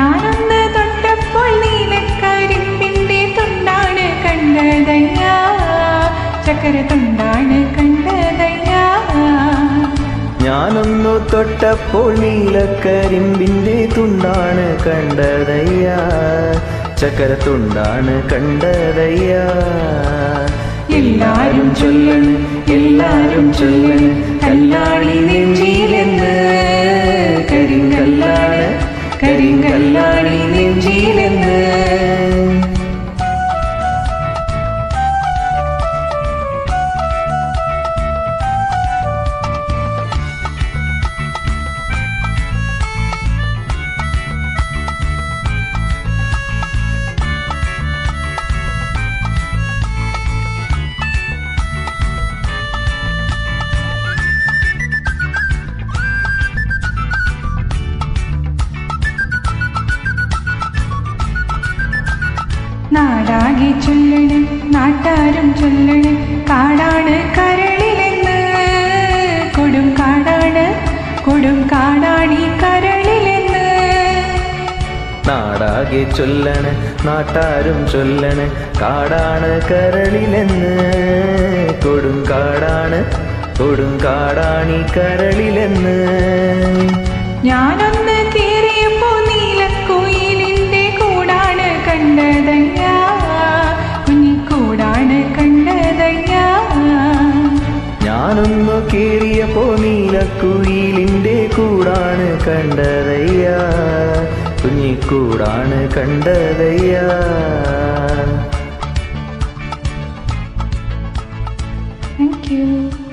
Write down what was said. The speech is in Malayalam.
ഞാനൊന്ന് തൊട്ടപ്പോൾ നീലക്കരിമ്പിന്റെ തുണ്ടാണ് കണ്ടതയ്യാ ചക്കര തുണ്ടാണ് കണ്ടതയ്യാ ഞാനൊന്നു തൊട്ടപ്പോൾ നീലക്കരിമ്പിന്റെ തുണ്ടാണ് കണ്ടതയ്യാ ചക്കര തുണ്ടാണ് കണ്ടതയ്യാ എല്ലാരും ചൊല്ലണ് എല്ലാരും ചൊല്ലണ് കല്ലാളി നെഞ്ചിയിലെന്ന് കരിങ്കല്ലാണ് കരിങ്കല്ലാളി നെഞ്ചിയിലെന്ന് നാടാകെ ചൊല്ലണ് നാട്ടാരും ചൊല്ലണ് കാടാണ് കരളിലെന്ന് കൊടും കാടാണ് കൊടും കാടാണി കരളിലെന്ന് നാടാകെ ചൊല്ലണ് നാട്ടാരും ചൊല്ലണ് കാടാണ് കരളിലെന്ന് കൊടും കാടാണ് കൊടും കാടാണി കരളിലെന്ന് ഞാനൊന്ന് കീറിയപ്പോ നീലക്കുയിലിന്റെ കൂടാണ് കണ്ടതയ്യാ കുഞ്ഞിക്കൂടാണ് കണ്ടതയ്യാ ഞാനൊന്നു കീറിയപ്പോ നീലക്കുയിലിന്റെ കൂടാണ് കണ്ടതയ്യാ കുഞ്ഞിക്കൂടാണ് കണ്ടതയ്യാ താങ്ക് യു